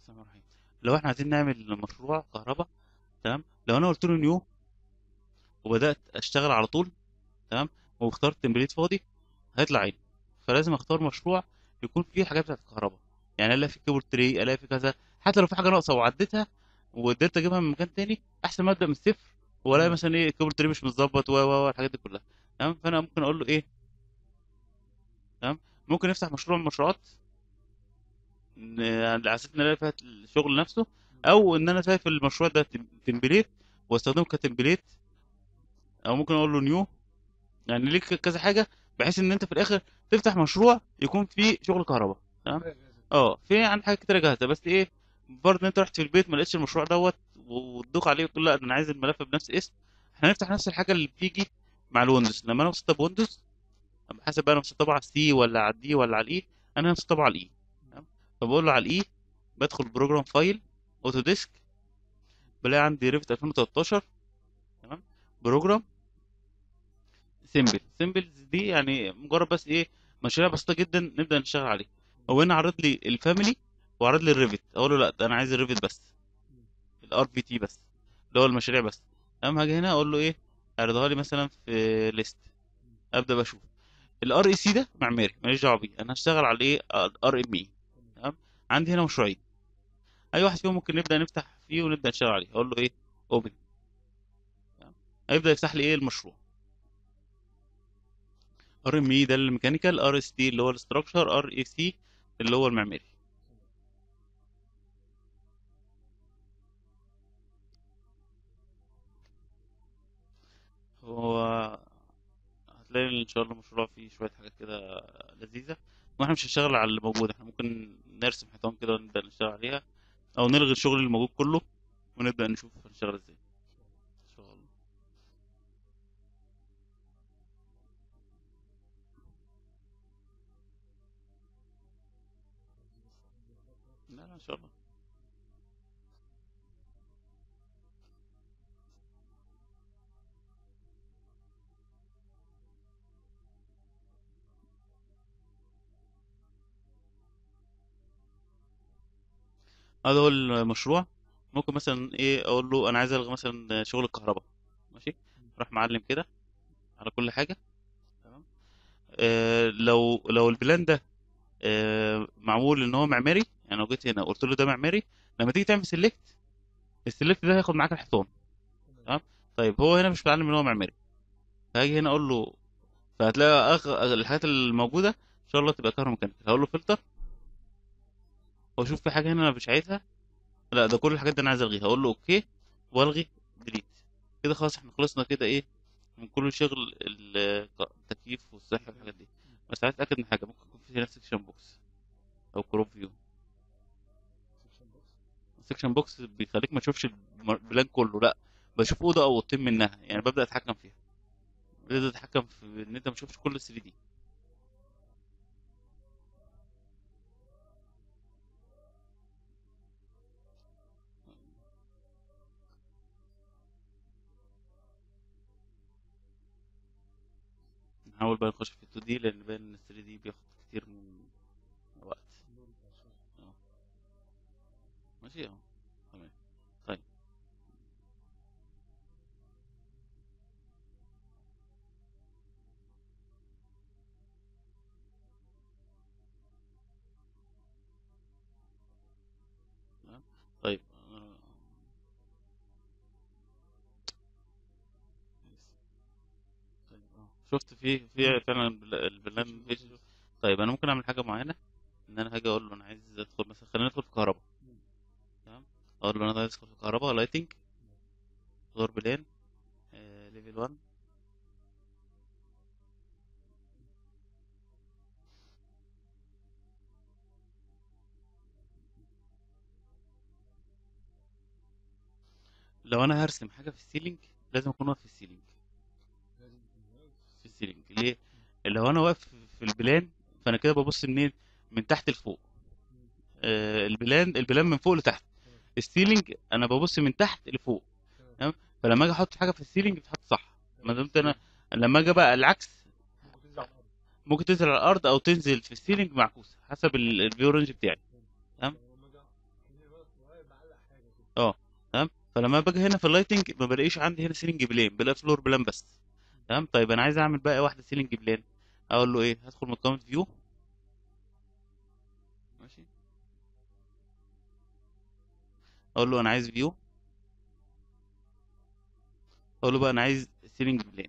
بسم الله الرحمن الرحيم لو احنا عايزين نعمل مشروع كهرباء تمام لو انا قلت له نيو وبدات اشتغل على طول تمام واخترت تمبليت فاضي هيطلع عيني فلازم اختار مشروع يكون فيه حاجات بتاعت الكهرباء يعني الاقي في كيبورد تري الاقي في كذا حتى لو في حاجه ناقصه وعديتها وقدرت اجيبها من مكان تاني احسن ما ابدا من الصفر والاقي مم. مثلا ايه الكيبورد تري مش متظبط و و و الحاجات دي كلها تمام فانا ممكن اقول له ايه تمام ممكن نفتح مشروع من المشروعات ن- على اساس نلاقي فيها الشغل نفسه او ان انا شايف المشروع ده تم- تمبليت واستخدمه كتمبليت او ممكن اقول له نيو يعني ليك كذا حاجه بحيث ان انت في الاخر تفتح مشروع يكون فيه شغل كهرباء تمام اه في عندي حاجات كتير جاهزه بس ايه برضه إن انت رحت في البيت ما لقيتش المشروع دوت وتدوخ عليه وتقول لا ده انا عايز الملف بنفس الاسم احنا هنفتح نفس الحاجه اللي بتيجي مع الويندوز لما انا مسطب ويندوز حسب بقى انا مسطبه على السي ولا على الدي ولا على الاي انا مسطبه على الاي تمام فبقول له على الاي بدخل بروجرام فايل اوتو ديسك بلاقي عندي ريفت 2013 تمام بروجرام سيمبل سيمبلز دي يعني مجرد بس ايه مشاريع بسيطه جدا نبدا نشتغل عليه هو هنا عرض لي الفاميلي وعرض لي الريفت اقول له لا ده انا عايز الريفت بس الار بي تي بس اللي هو المشاريع بس تمام هاجي هنا اقول له ايه اعرضها لي مثلا في ليست ابدا بشوف الار اي سي ده معماري ماليش دعوه بيه انا هشتغل على ايه ار ام اي تمام عندي هنا مشروعين اي واحد فيهم ممكن نبدا نفتح فيه ونبدا نشتغل عليه اقول له ايه اوبن هيبدا يفتح لي ايه المشروع ار ام اي ده الميكانيكال ار اس تي اللي هو الاستراكشر ار اي سي اللي هو المعماري هو هتلاقي ان شاء الله المشروع فيه شويه حاجات كده لذيذه واحنا مش هنشتغل على اللي موجود احنا ممكن نرسم حيطان كده ونبدا نشتغل عليها او نلغي الشغل اللي موجود كله ونبدا نشوف هنشتغل ازاي ان شاء الله لا لا ان شاء الله هذا هو المشروع ممكن مثلا ايه اقول له انا عايز الغي مثلا شغل الكهرباء ماشي راح معلم كده على كل حاجه تمام آه لو لو البلان ده آه معمول ان هو معماري يعني لو جيت هنا قلت له ده معماري لما تيجي تعمل سيلكت السيلكت ده هياخد معاك الحيطان تمام طيب هو هنا مش معلم ان هو معماري فهاجي هنا اقول له فهتلاقي أغ... الحاجات الموجوده ان شاء الله تبقى كهروميكانيكال هقول له فلتر واشوف في حاجه هنا انا مش عايزها لا ده كل الحاجات دي انا عايز الغيها اقول له اوكي والغي ديليت كده خلاص احنا خلصنا كده ايه من كل شغل ال- التكييف والصحي والحاجات دي بس عايز اتاكد من حاجه ممكن يكون في هنا سكشن بوكس او كروب فيو السكشن بوكس بيخليك ما تشوفش البلان كله لا بشوف اوضه او اوضتين منها يعني ببدا اتحكم فيها ببدا اتحكم في ان انت ما تشوفش كل 3 دي نحاول بقى نخش في ال 2 دي لان باين ان ال 3 دي بياخد كتير من وقت اه ماشي اه تمام طيب تمام طيب آه، طيب اه شفت في في فعلا البل- البلان فيجوال طيب انا ممكن اعمل حاجه معينه ان انا هاجي اقول له انا عايز ادخل مثلا خلينا ندخل في كهرباء تمام اقول له انا عايز ادخل في كهرباء لايتنج دور بلان آه ليفل 1 لو انا هرسم حاجه في السيلينج لازم اكون واقف في السيلينج في السيلينج ليه لو انا واقف في البلان فانا كده ببص منين من تحت لفوق آه البلان البلان من فوق لتحت السيلينج انا ببص من تحت لفوق تمام فلما اجي احط حاجه في السيلينج بتتحط صح ما دمت انا لما اجي بقى العكس ممكن تنزل على الارض او تنزل في السيلينج معكوسه حسب ال- الفيو رينج بتاعي تمام فلما باجي هنا في اللايتنج ما بلاقيش عندي هنا سيلينج بلان بلاقي فلور بلان بس تمام طيب انا عايز اعمل بقى واحده سيلينج بلان اقول له ايه هدخل من قائمه فيو ماشي اقول له انا عايز فيو اقول له بقى انا عايز سيلينج بلان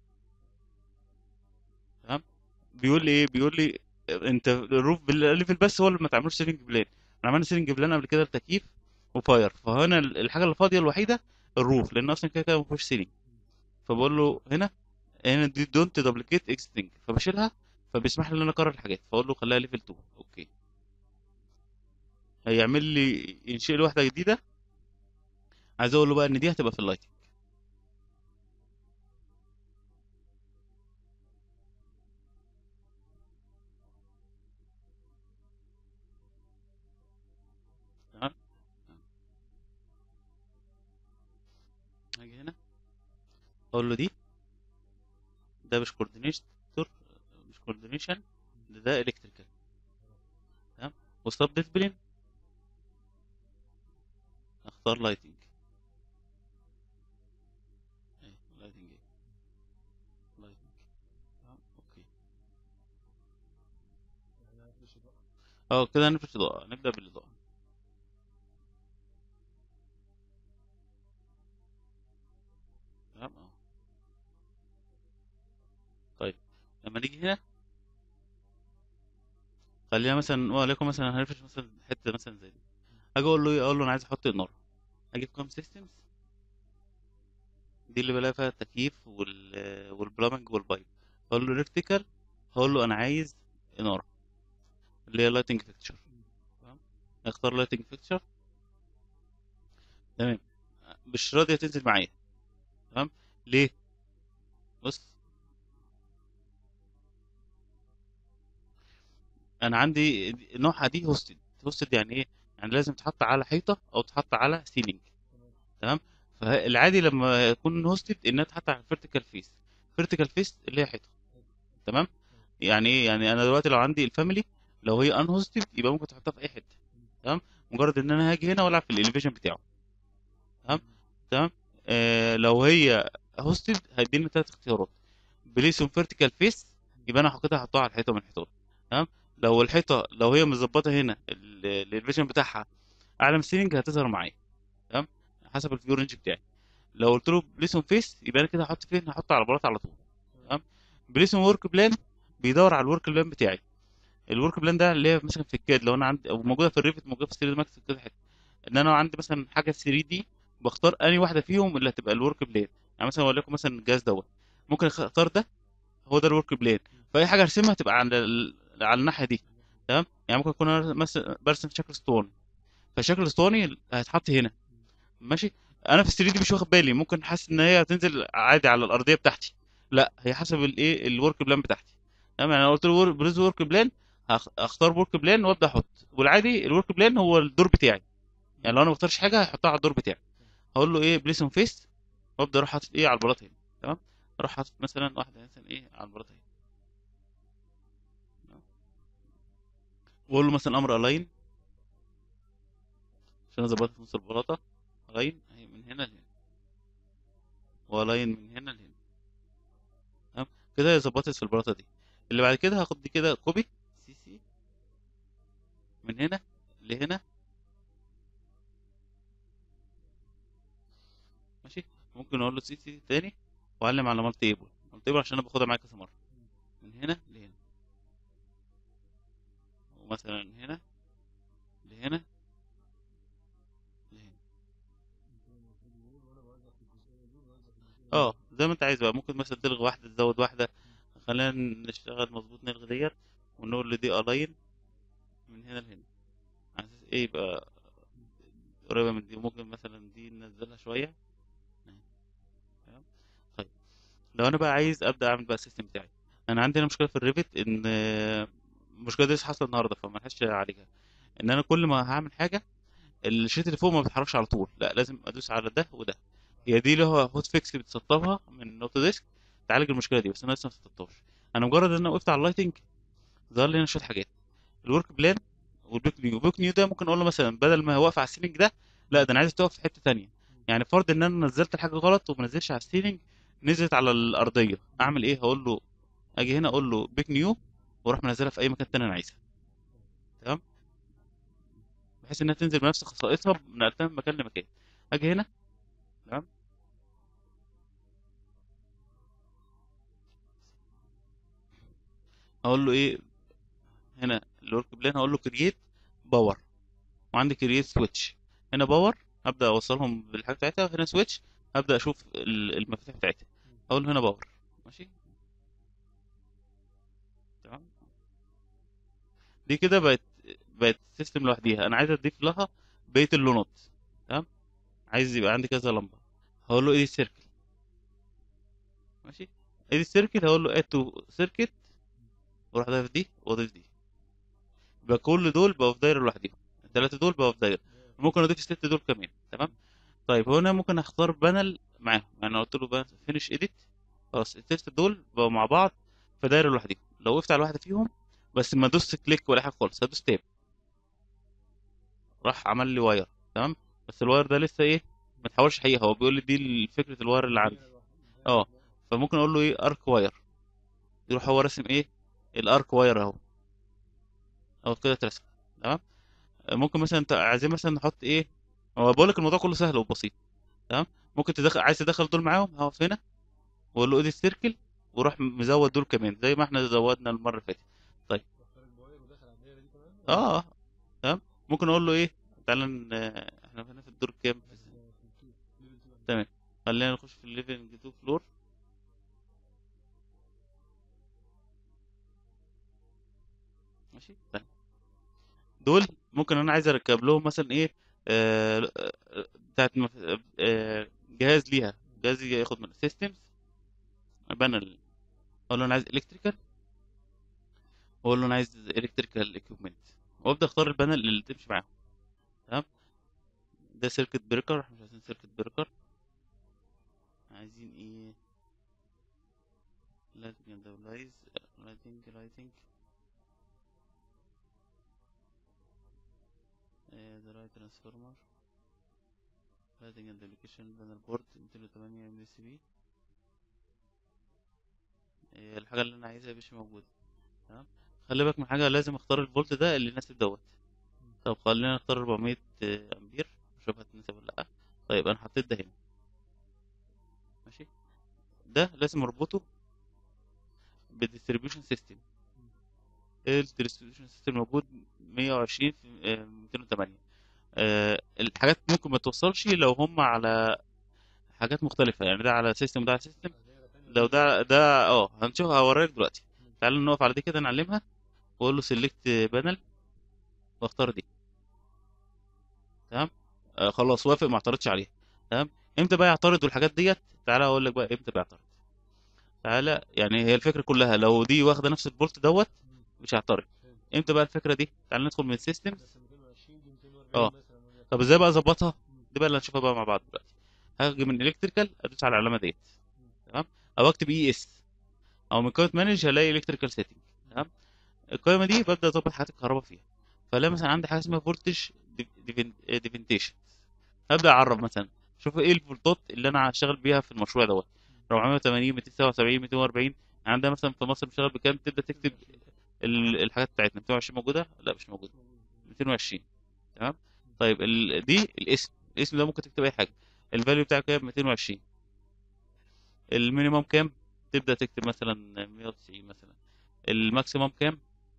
تمام بيقول لي ايه بيقول لي انت الروف بالليفل بس هو اللي ما تعملوش سيلينج بلان احنا عملنا سيلينج بلان قبل كده التكييف وفاير فهنا الحاجه اللي فاضيه الوحيده الروف لان اصلا كده كده ما فيهوش سيلينج فبقول له هنا هنا دي دونت دوبليكيت اكستنج فبشيلها فبيسمح لي ان انا اكرر الحاجات فاقول له خليها ليفل 2 اوكي هيعمل لي ينشئ لي واحده جديده عايز اقول له بقى ان دي هتبقى في اللايتنج تمام هاجي هنا اقول له دي ده مش كوردينيشن مش كوردينيشن ده ده الكتريكال تمام وستاب ديسبلين اختار لايتنج ايه لايتنج ايه لايتنج تمام اوكي اه كده هنفرش اضاءة نبدأ بالاضاءة تمام اه طيب لما نيجي هنا خلينا مثلا وليكن مثلا هنفرش مثلا حتة مثلا زي دي اجي اقول له ايه اقول له انا عايز احط النار اجي في كام سيستمز دي اللي بلاقي فيها التكييف وال والبلامنج والبايب اقول له الكتريكال هقول له انا عايز اناره اللي هي لايتنج فيكتشر تمام اختار لايتنج فيكتشر تمام مش راضيه تنزل معايا تمام ليه بص انا عندي نوعها دي هوستد هوستد يعني ايه يعني لازم تحط على حيطه او تحط على سيلينج تمام فالعادي لما يكون هوستد انها تحط على الفيرتيكال فيس فيرتيكال فيس اللي هي حيطه تمام يعني ايه يعني انا دلوقتي لو عندي الفاميلي لو هي ان هوستد يبقى ممكن تحطها في اي حته تمام مجرد ان انا هاجي هنا والعب في الاليفيشن بتاعه تمام تمام آه لو هي هوستد هيديني ثلاث اختيارات بليس اون فيرتيكال فيس يبقى انا حطيتها احطها على الحيطه من الحيطان تمام لو الحيطه لو هي مظبطه هنا الاليفيشن بتاعها اعلى من السيلينج هتظهر معايا تمام حسب الفيو رينج بتاعي لو قلت له بليس اون فيس يبقى انا كده هحط فين هحط على البلاط على طول تمام بليس اون ورك بلان بيدور على الورك بلان بتاعي الورك بلان ده اللي هي مثلا في الكاد لو انا عندي او موجوده في الريفت موجوده في 3 ماكس في كذا حته ان انا عندي مثلا حاجه 3 دي بختار انهي واحده فيهم اللي هتبقى الورك بلان يعني مثلا اقول لكم مثلا الجهاز دوت ممكن اختار ده هو ده الورك بلان فاي حاجه ارسمها تبقى على ال... على الناحيه دي تمام يعني ممكن اكون انا مثلا برسم شكل اسطواني فالشكل الاسطواني هيتحط هنا ماشي انا في 3 دي مش واخد بالي ممكن حاسس ان هي هتنزل عادي على الارضيه بتاعتي لا هي حسب الايه الورك بلان بتاعتي تمام يعني انا قلت له بريز ورك بلان اختار ورك بلان وابدا احط والعادي الورك بلان هو الدور بتاعي يعني لو انا ما اختارش حاجه هحطها على الدور بتاعي هقول له ايه بليس اون فيس وابدا اروح حاطط ايه على البلاط هنا تمام اروح حاطط مثلا واحده مثلا ايه على البلاط هنا واقول له مثلا امر الاين عشان اظبطها في نص البلاطه الاين اهي من هنا لهنا والاين من هنا لهنا تمام كده هي ظبطت في البلاطه دي اللي بعد كده هاخد دي كده كوبي سي سي من هنا لهنا ماشي ممكن اقول له سي سي تاني واعلم على مالتي ايبل مالتي ايبل عشان انا باخدها معايا كذا مره من هنا لهنا ومثلا هنا لهنا لهنا اه زي ما انت عايز بقى ممكن مثلا تلغي واحده تزود واحده خلينا نشتغل مظبوط نلغي ديت ونقول له دي الاين من هنا لهنا على اساس ايه يبقى قريبه من دي ممكن مثلا دي ننزلها شويه تمام طيب لو انا بقى عايز ابدا اعمل بقى السيستم بتاعي انا عندي هنا مشكله في الريفت ان المشكله دي لسه حاصله النهارده فما لحقتش اعالجها ان انا كل ما هعمل حاجه الشريط اللي فوق ما بيتحركش على طول لا لازم ادوس على ده وده هي دي اللي هو هوت فيكس بتسطبها من نوت ديسك تعالج المشكله دي بس انا لسه ما سطبتهاش انا مجرد ان انا وقفت على اللايتنج ظهر لي هنا شويه حاجات الورك بلان والبيك نيو البيك نيو ده ممكن اقول له مثلا بدل ما هو واقف على السيلينج ده لا ده انا عايز تقف في حته تانية يعني فرض ان انا نزلت الحاجه غلط وما نزلتش على السيلينج نزلت على الارضيه اعمل ايه هقول له اجي هنا اقول له بيك نيو واروح منزلها في اي مكان تاني انا عايزها تمام بحيث انها تنزل بنفس خصائصها نقلتها من مكان لمكان اجي هنا تمام هقول له ايه هنا الورك بلان هقول له كرييت باور وعندي كرييت سويتش هنا باور هبدا اوصلهم بالحاجه بتاعتها هنا سويتش هبدا اشوف ال- المفاتيح بتاعتها اقول له هنا باور ماشي تمام دي كده بقت بقت سيستم لوحديها انا عايز اضيف لها بقيه اللونات تمام عايز يبقى عندي كذا لمبه هقول له ايه سيركل ماشي ادي السيركل هقول له اد تو سيركت واروح ضايف دي واضيف دي يبقى كل دول بقوا في دايره لوحديهم الثلاثه دول بقوا في دايره ممكن اضيف الست دول كمان تمام طيب هنا ممكن اختار بانل معاهم يعني لو قلت له فينش اديت خلاص الست دول بقوا مع بعض في دايره لوحديهم لو وقفت على واحده فيهم بس ما دوست كليك ولا حاجه خالص هدوس تاب راح عمل لي واير تمام بس الواير ده لسه ايه ما تحاولش حقيقه هو بيقول لي دي فكره الواير اللي عندي اه فممكن اقول له ايه ارك واير يروح هو راسم ايه الارك واير اهو اهو كده اترسم تمام ممكن مثلا انت عايزين مثلا نحط ايه هو بقول لك الموضوع كله سهل وبسيط تمام ممكن تدخل عايز تدخل دول معاهم هقف هنا واقول له اديت سيركل وروح مزود دول كمان زي ما احنا زودنا المره اللي فاتت طيب اه آه، تمام ممكن اقول له ايه تعالى ن- احنا هنا في الدور كام تمام خلينا نخش في الليفنج تو فلور ماشي طيب دول ممكن انا عايز اركب لهم مثلا ايه آه آه، بتاعت مف... آه جهاز ليها جهاز ياخد من سيستمز بانل اقول له انا عايز الكتريكال واقول له انا عايز الكتريكال ايكويبمنت وابدا اختار البانل اللي تمشي معاهم تمام ده سيركت بريكر احنا مش عايزين سيركت بريكر عايزين ايه لايتنج اند لايز لايتنج لايتنج ذا رايت ترانسفورمر لايتنج اند ابلكيشن بانل بورد 208 ام سي بي الحاجه اللي انا عايزها مش موجوده تمام خلي بالك من حاجه لازم اختار الفولت ده اللي يناسب دوت طب خلينا نختار 400 امبير نشوف هتناسب ولا لا طيب انا حطيت ده هنا ماشي ده لازم اربطه بالديستريبيوشن سيستم الديستريبيوشن سيستم موجود 120 في آه، 208 آه، الحاجات ممكن ما توصلش لو هم على حاجات مختلفة يعني ده على سيستم وده على سيستم لو ده ده اه هنشوفها هوريك دلوقتي تعالوا نقف على دي كده نعلمها واقول له سيلكت بانل واختار دي تمام آه خلاص وافق ما اعترضش عليها تمام امتى بقى يعترض والحاجات ديت تعالى اقول لك بقى امتى بيعترض تعالى يعني هي الفكره كلها لو دي واخده نفس الفولت دوت مش هيعترض امتى بقى الفكره دي تعالى ندخل من السيستم اه طب ازاي بقى اظبطها دي بقى اللي هنشوفها بقى مع بعض دلوقتي هاجي من الكتريكال ادوس على العلامه ديت تمام او اكتب اي اس او من كارت مانج هلاقي الكتريكال سيتنج تمام القائمه دي ببدا اظبط حاجات الكهرباء فيها فلا مثلا عندي حاجه اسمها فولتج ديفنتيشن هبدا اعرف مثلا شوف ايه الفولتات اللي انا هشتغل بيها في المشروع دوت 480 277 240 عندها مثلا في مصر بشتغل بكام تبدا تكتب ال- الحاجات بتاعتنا 220 موجوده لا مش موجوده 220 تمام طيب ال... دي الاسم الاسم ده ممكن تكتب اي حاجه الفاليو بتاعك كام 220 المينيمم كام تبدا تكتب مثلا 190 مثلا الماكسيمم كام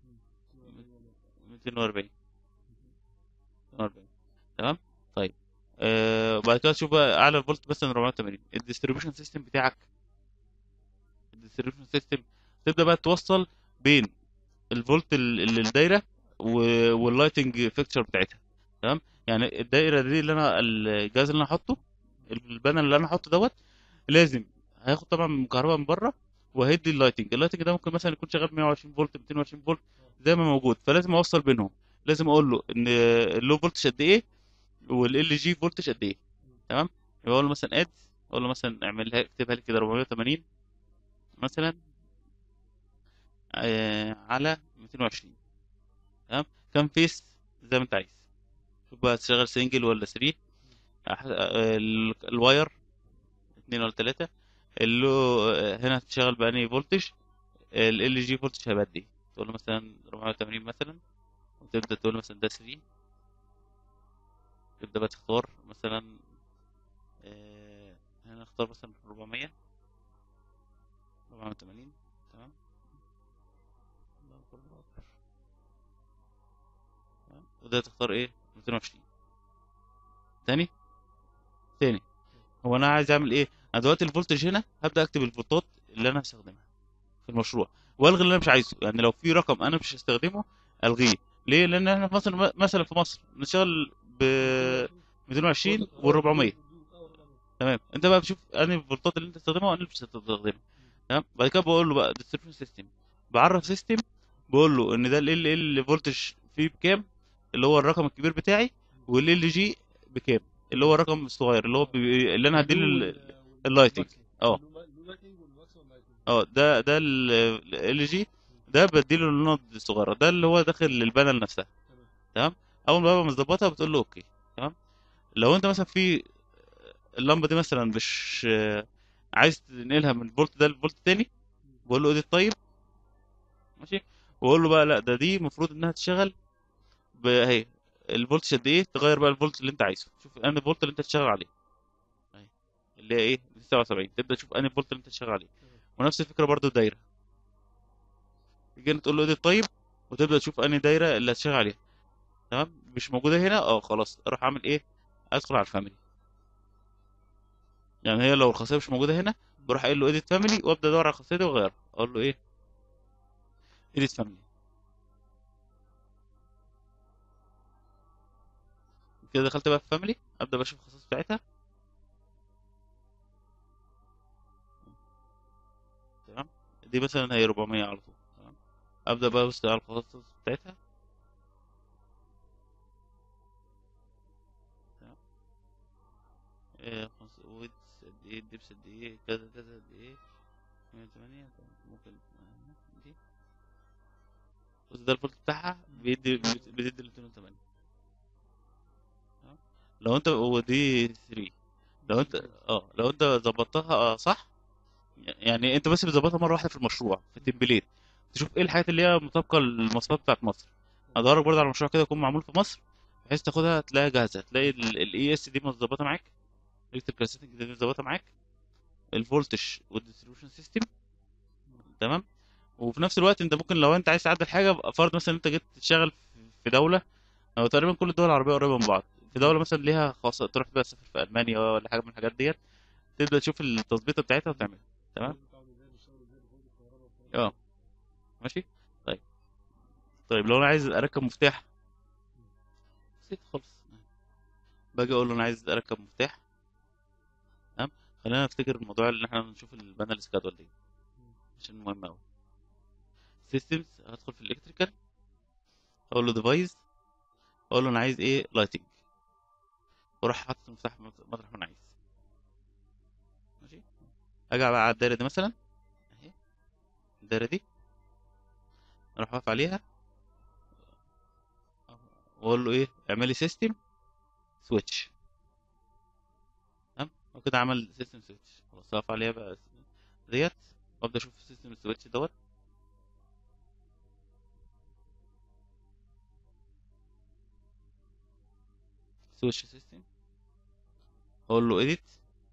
240 240 تمام طيب آه بعد كده تشوف بقى اعلى الفولت مثلا 480 الديستريبيوشن سيستم بتاعك الديستريبيوشن سيستم تبدا بقى توصل بين الفولت ال- اللي الدايره و- واللايتنج فيكتشر بتاعتها تمام يعني الدايره دي اللي انا الجهاز اللي انا هحطه البانل اللي انا هحطه دوت لازم هياخد طبعا كهرباء من بره وهيدي اللايتنج اللايتنج ده ممكن مثلا يكون شغال 120 فولت 220 فولت زي ما موجود فلازم اوصل بينهم لازم اقول له ان اللو فولتج قد ايه والال جي فولتج قد ايه تمام يبقى اقول له مثلا اد اقول له مثلا اعملها اكتبها لي كده 480 مثلا آه على 220 تمام كام فيس زي ما انت عايز شوف بقى تشتغل سنجل ولا 3 أح- ال- الواير اتنين ولا تلاتة اللو هنا هتشتغل بأنهي فولتج ال ال جي فولتج هيبقى قد ايه تقول له مثلا 480 مثلا وتبدأ تقول له مثلا ده 3 تبدأ بقى تختار مثلا آه، هنا اختار مثلا 400 480 تمام الله أكبر، الله أكبر. تمام وده تختار ايه 220 تاني تاني هو انا عايز اعمل ايه انا دلوقتي الفولتج هنا هبدا اكتب الفولتات اللي انا هستخدمها في المشروع والغي اللي انا مش عايزه يعني لو في رقم انا مش هستخدمه الغيه ليه لان احنا في مصر مثلا في مصر بنشتغل ب 220 وال 400 تمام انت بقى بتشوف انهي الفولتات اللي انت تستخدمها وانهي مش هتستخدمها تمام بعد كده بقول له بقى ديستريبيوشن سيستم بعرف سيستم بقول له ان ده ال ال ال فولتج فيه بكام اللي هو الرقم الكبير بتاعي وال ال جي بكام اللي هو الرقم الصغير اللي هو بي... اللي انا هديله ال- اللايتنج اه اه ده ده ال جي ده بديله اللون الصغيره ده اللي هو داخل البانل نفسها تمام اول ما ببقى مظبطها بتقول له اوكي تمام لو انت مثلا في اللمبه دي مثلا مش عايز تنقلها من الفولت ده لفولت تاني بقول له ايديت طيب ماشي واقول له بقى لا ده دي المفروض انها تشتغل ب- اهي الفولت قد ايه تغير بقى الفولت اللي انت عايزه شوف انهي الفولت اللي انت تشتغل عليه اهي اللي هي ايه 79 تبدا تشوف انهي الفولت اللي انت تشتغل عليه ونفس الفكره برضو الدايره تيجي انت تقول له ايديت طيب وتبدا تشوف انهي دايره اللي هتشتغل عليها تمام مش موجوده هنا اه خلاص اروح اعمل ايه ادخل على الفاميلي يعني هي لو الخاصيه مش موجوده هنا بروح قايل له ايديت فاميلي وابدا ادور على الخاصيه دي واغيرها اقول له ايه ايديت فاميلي كده دخلت بقى في فاميلي ابدا بشوف الخصائص بتاعتها تمام دي مثلا هي 400 على طول تمام ابدا بقى ابص على الخصائص بتاعتها تمام إيه خمس ويدز قد ايه الدبس قد ايه كذا كذا قد ايه 108 ممكن آه، دي بص ده الفولت بتاعها بيدي بتدي ال 208 تمام لو انت ودي 3 لو انت اه لو انت ظبطتها آه، صح يعني انت بس بتظبطها مره واحده في المشروع في التمبليت تشوف ايه الحاجات اللي هي مطابقه للمواصفات بتاعت مصر ادورك برضه على مشروع كده يكون معمول في مصر بحيث تاخدها تلاقيها جاهزه تلاقي الاي اس دي مظبطه معاك الكتريكال سيتنج دي مظبطه معاك الفولتج والديستريبيوشن سيستم تمام وفي نفس الوقت انت ممكن لو انت عايز تعدل حاجه فرض مثلا انت جيت تشتغل في دوله او تقريبا كل الدول العربيه قريبه من بعض في دوله مثلا ليها خاصه تروح بقى تسافر في المانيا ولا حاجه من الحاجات ديت تبدا تشوف التظبيطه بتاعتها وتعملها تمام اه ماشي طيب طيب لو انا عايز اركب مفتاح بسيط خالص باجي اقول له انا عايز اركب مفتاح تمام خلينا نفتكر الموضوع اللي احنا نشوف البانل سكادول دي عشان مهم قوي سيستمز هدخل في الالكتريكال اقول له ديفايس اقول له انا عايز ايه لايتنج واروح حاطط المفتاح مطرح ما انا عايز ماشي اجي بقى على الدايره دي مثلا اهي الدايره دي اروح واقف عليها واقول له ايه اعمل لي سيستم سويتش تمام وكده عمل سيستم سويتش خلاص اقف عليها بقى ديت وابدا اشوف السيستم السويتش دوت سويتش سيستم اقول له اديت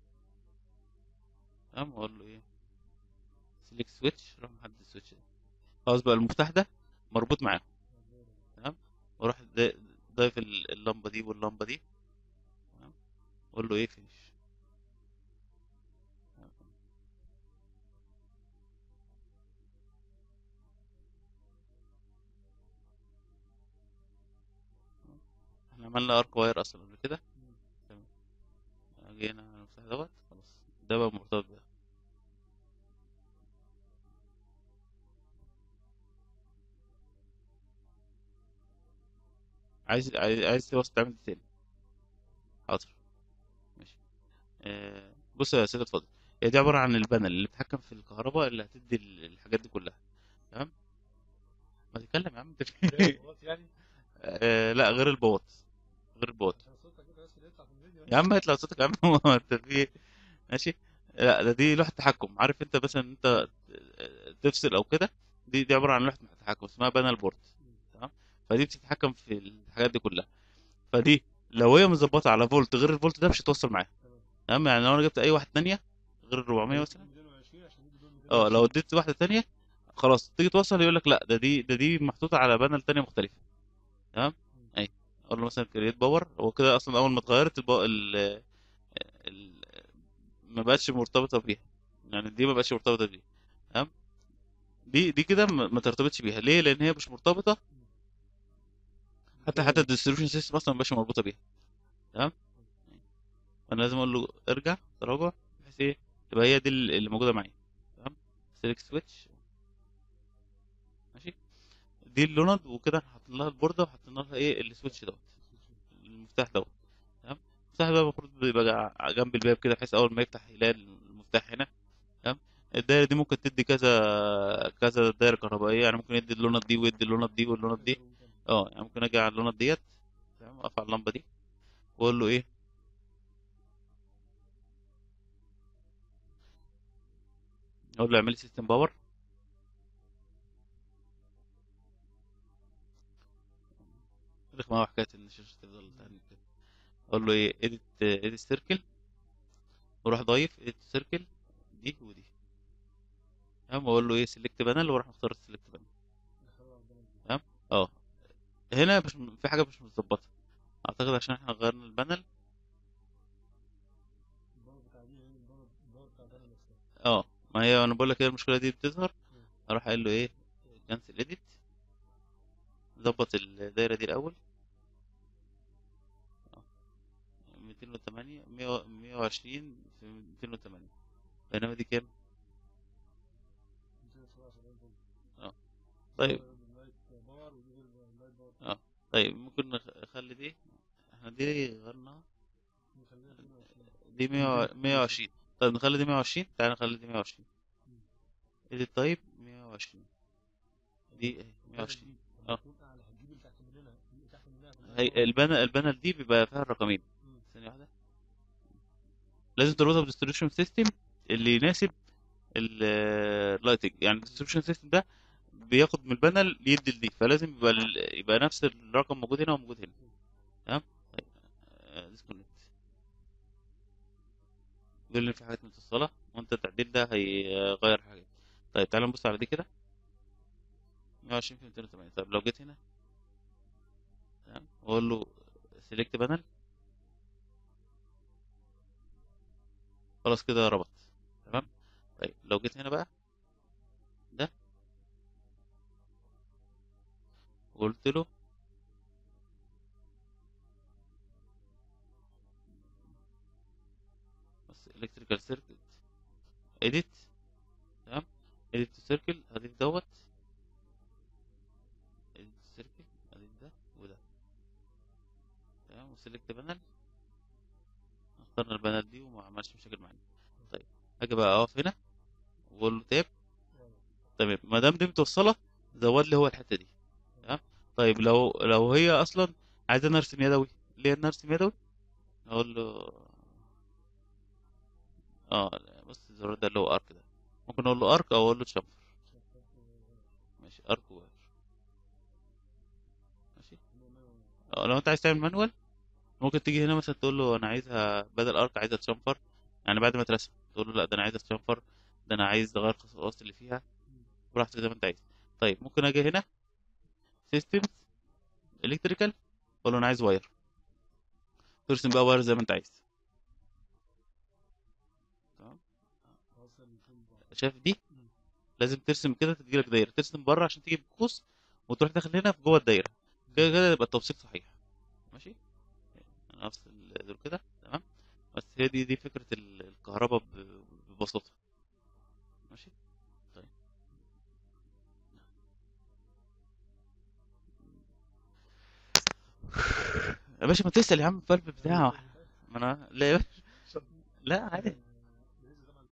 تمام واقول له ايه سيلكت سويتش اروح محدد السويتش ده خلاص بقى المفتاح ده مربوط معاهم تمام واروح دا- ضايف ال- اللمبه دي واللمبه دي تمام اقول له ايه فينش احنا عملنا ارك واير اصلا قبل كده تمام جينا على المفتاح دوت خلاص ده بقى مرتبط بده عايز عايز عايز توصل تعمل دي تاني حاضر ماشي آه بص يا سيدي اتفضل هي دي عباره عن البانل اللي بتتحكم في الكهرباء اللي هتدي ال- الحاجات دي كلها تمام ما تتكلم يا عم انت في إيه؟ يعني آه لا غير البوات غير البوات عشان صوتك كده بس يطلع في الفيديو يا عم هيطلع صوتك يا عم هو انت في ايه ماشي لا ده دي لوحة تحكم عارف انت مثلا انت تفصل او كده دي دي عبارة عن لوحة تحكم اسمها بانل بورد تمام فدي بتتحكم في الحاجات دي كلها فدي لو هي مظبطة على فولت غير الفولت ده مش هتوصل معاها تمام تمام يعني لو انا جبت اي واحد تانية غير ال 400 مثلا 220 عشان يدي دول اه لو 220 اديت واحدة تانية خلاص تيجي توصل يقول لك لا ده دي ده دي محطوطة على بانل تانية مختلفة تمام اي اقول له مثلا كرييت باور هو كده اصلا اول ما اتغيرت البا... ال... ال... ما بقتش مرتبطة بيها يعني دي ما بقتش مرتبطة بيها تمام دي دي كده ما ما ترتبطش بيها ليه لان هي مش مرتبطة حتى حتى الديستريبيوشن سيستم اصلا ما بقاش مربوطة بيها تمام فانا لازم اقول له ارجع تراجع بحيث ايه تبقى هي دي اللي موجودة معايا تمام سيلكت سويتش ماشي دي اللوند وكده حاطين لها البوردة وحاطين لها ايه السويتش دوت المفتاح دوت تمام المفتاح ده المفروض بيبقى جا- جنب الباب كده بحيث اول ما يفتح يلاقي المفتاح هنا تمام الدايره دي ممكن تدي كذا كذا دايره كهربائيه يعني ممكن يدي اللونات دي ويدي اللونات دي واللونات دي اه يعني ممكن اجي على اللونات ديت تمام اقف على اللمبه دي واقول له ايه اقول له اعمل لي سيستم باور رخمه قوي حكايه ان الشاشه تفضل تعمل كده اقول له ايه اديت اديت سيركل واروح ضايف اديت سيركل دي ودي تمام واقول له ايه سيلكت بانل واروح مختار السيلكت بانل تمام اه هنا مش في حاجه مش متظبطه اعتقد عشان احنا غيرنا البانل اه ما هي انا بقول لك ايه المشكله دي بتظهر اروح قايل له ايه كانسل اديت ظبط الدايره دي الاول اه 208 100 120 في 208 بينما دي كام اه طيب اه طيب ممكن نخ- نخلي دي احنا دي غيرناها دي 100 120 طيب نخلي دي 120 تعالى نخلي دي 120 ادي طيب 120 دي اهي 120 اه هي البانل البانل دي بيبقى فيها الرقمين ثانية واحدة لازم تربطها بالديستريبيوشن سيستم اللي يناسب اللايتنج يعني الديستريبيوشن سيستم ده بياخد من البانل يدي لدي فلازم يبقى ال- يبقى نفس الرقم موجود هنا وموجود هنا تمام طيب ديسكونكت بيقول لي في حاجات متصلة وانت التعديل ده هيغير حاجات طيب تعالى نبص على دي كده 120 في 280 طيب لو جيت هنا تمام واقول له سيلكت بانل خلاص كده ربط تمام طيب لو جيت هنا بقى ده وقلت له بس الكتريكال سيركت اديت تمام اديت سيركل هضيف دوت اديت سيركل هضيف ده وده تمام وسيلكت بانل اخترنا البانل دي وما عملش مشاكل معانا طيب هاجي بقى اقف هنا واقول له تاب تمام ما دام دي متوصله زود لي هو الحته دي تمام طيب لو لو هي اصلا عايز انا ارسم يدوي ليه انا ارسم يدوي اقول له اه بص الزرار ده اللي هو ارك ده ممكن اقول له ارك او اقول له شفر ماشي ارك واير ماشي اه لو انت عايز تعمل مانوال ممكن تيجي هنا مثلا تقول له انا عايزها بدل ارك عايزها تشنفر يعني بعد ما ترسم تقول له لا ده انا عايزها تشنفر ده انا عايز اغير الخصائص اللي فيها براحتك زي ما انت عايز طيب ممكن اجي هنا سيستمز الكتريكال اقول له انا عايز واير ترسم بقى واير زي ما انت عايز تمام شايف دي لازم ترسم كده تجيلك دايره ترسم بره عشان تيجي بقوس وتروح داخل هنا في جوه الدايره كده كده يبقى التوصيل صحيح ماشي انا افصل دول كده تمام بس هي دي دي فكره ال- الكهرباء ب- ببساطه ماشي طيب يا باشا ما تسال يا عم الفالف بتاعه ما انا لا يا باشا لا عادي